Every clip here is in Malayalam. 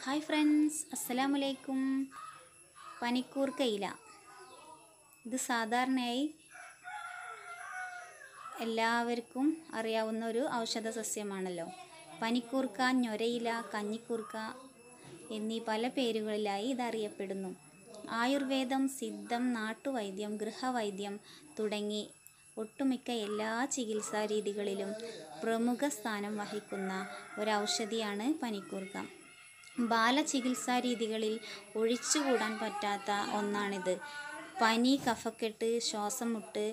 ഹായ് ഫ്രണ്ട്സ് അസ്സലാമലൈക്കും പനിക്കൂർക്ക ഇല ഇത് സാധാരണയായി എല്ലാവർക്കും അറിയാവുന്ന ഒരു ഔഷധ സസ്യമാണല്ലോ പനിക്കൂർക്ക ഞൊരയില കഞ്ഞിക്കൂർക്ക എന്നീ പല പേരുകളിലായി ഇത് അറിയപ്പെടുന്നു ആയുർവേദം സിദ്ധം നാട്ടുവൈദ്യം ഗൃഹവൈദ്യം തുടങ്ങി ഒട്ടുമിക്ക എല്ലാ ചികിത്സാ രീതികളിലും പ്രമുഖ സ്ഥാനം വഹിക്കുന്ന ഒരു ഔഷധിയാണ് പനിക്കൂർക്ക ബാലചികിത്സാ രീതികളിൽ ഒഴിച്ചുകൂടാൻ പറ്റാത്ത ഒന്നാണിത് പനി കഫക്കെട്ട് ശ്വാസം മുട്ട്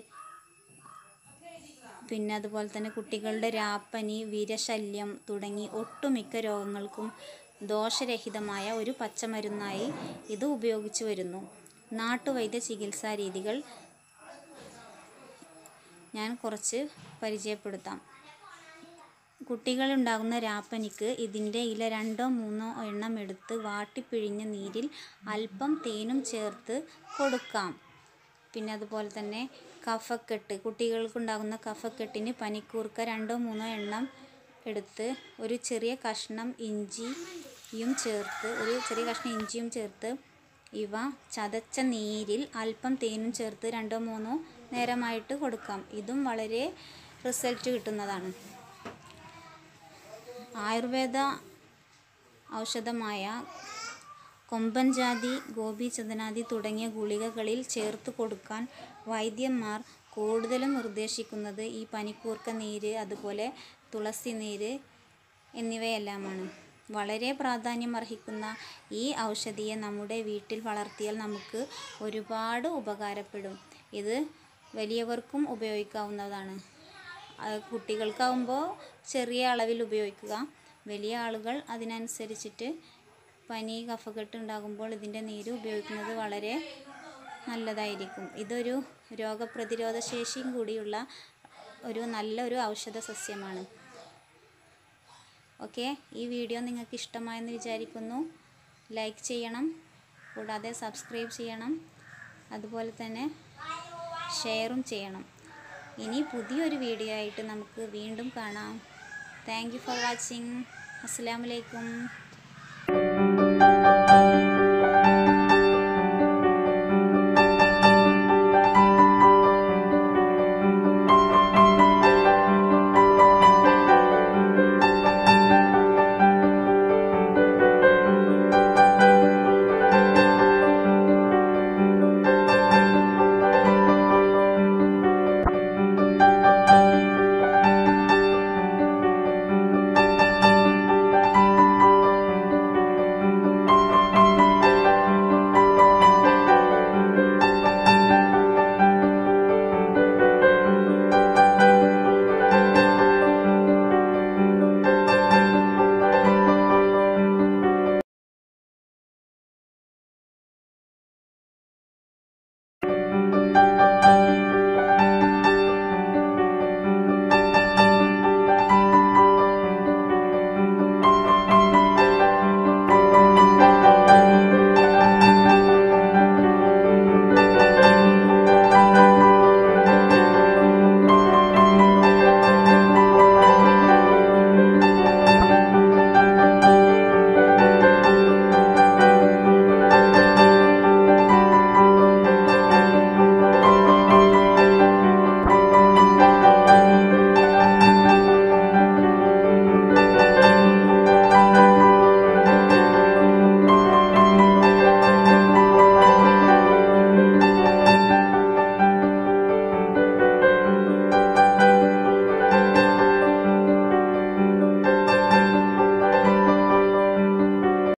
പിന്നെ അതുപോലെ തന്നെ കുട്ടികളുടെ രാപ്പനി വിരശല്യം തുടങ്ങി ഒട്ടുമിക്ക രോഗങ്ങൾക്കും ദോഷരഹിതമായ ഒരു പച്ചമരുന്നായി ഇത് ഉപയോഗിച്ചു വരുന്നു നാട്ടുവൈദ്യ ചികിത്സാ രീതികൾ ഞാൻ കുറച്ച് പരിചയപ്പെടുത്താം കുട്ടികളുണ്ടാകുന്ന രാപ്പനിക്ക് ഇതിൻ്റെ ഇല രണ്ടോ മൂന്നോ എണ്ണം എടുത്ത് വാട്ടിപ്പിഴിഞ്ഞ നീരിൽ അല്പം തേനും ചേർത്ത് കൊടുക്കാം പിന്നെ അതുപോലെ തന്നെ കഫക്കെട്ട് കുട്ടികൾക്കുണ്ടാകുന്ന കഫക്കെട്ടിന് പനിക്കൂർക്ക രണ്ടോ മൂന്നോ എണ്ണം എടുത്ത് ഒരു ചെറിയ കഷ്ണം ഇഞ്ചിയും ചേർത്ത് ഒരു ചെറിയ കഷ്ണം ഇഞ്ചിയും ചേർത്ത് ഇവ ചതച്ച നീരിൽ അല്പം തേനും ചേർത്ത് രണ്ടോ മൂന്നോ നേരമായിട്ട് കൊടുക്കാം ഇതും വളരെ റിസൾട്ട് കിട്ടുന്നതാണ് ആയുർവേദ ഔഷധമായ കൊമ്പൻജാതി ഗോപിചന്ദനാദി തുടങ്ങിയ ഗുളികകളിൽ ചേർത്ത് കൊടുക്കാൻ വൈദ്യന്മാർ കൂടുതലും നിർദ്ദേശിക്കുന്നത് ഈ പനിക്കൂർക്ക നീര് അതുപോലെ തുളസി നീര് എന്നിവയെല്ലാമാണ് വളരെ പ്രാധാന്യം അർഹിക്കുന്ന ഈ ഔഷധിയെ നമ്മുടെ വീട്ടിൽ വളർത്തിയാൽ നമുക്ക് ഒരുപാട് ഉപകാരപ്പെടും ഇത് വലിയവർക്കും ഉപയോഗിക്കാവുന്നതാണ് അത് കുട്ടികൾക്കാവുമ്പോൾ ചെറിയ അളവിൽ ഉപയോഗിക്കുക വലിയ ആളുകൾ അതിനനുസരിച്ചിട്ട് പനി കഫക്കെട്ട് ഉണ്ടാകുമ്പോൾ ഇതിൻ്റെ നീര് ഉപയോഗിക്കുന്നത് വളരെ നല്ലതായിരിക്കും ഇതൊരു രോഗപ്രതിരോധ ശേഷിയും കൂടിയുള്ള ഒരു നല്ലൊരു ഔഷധ സസ്യമാണ് ഓക്കെ ഈ വീഡിയോ നിങ്ങൾക്ക് ഇഷ്ടമായെന്ന് വിചാരിക്കുന്നു ലൈക്ക് ചെയ്യണം കൂടാതെ സബ്സ്ക്രൈബ് ചെയ്യണം അതുപോലെ തന്നെ ഷെയറും ചെയ്യണം ഇനി പുതിയൊരു വീഡിയോ ആയിട്ട് നമുക്ക് വീണ്ടും കാണാം താങ്ക് യു ഫോർ വാച്ചിങ് അസ്സാം വലൈക്കും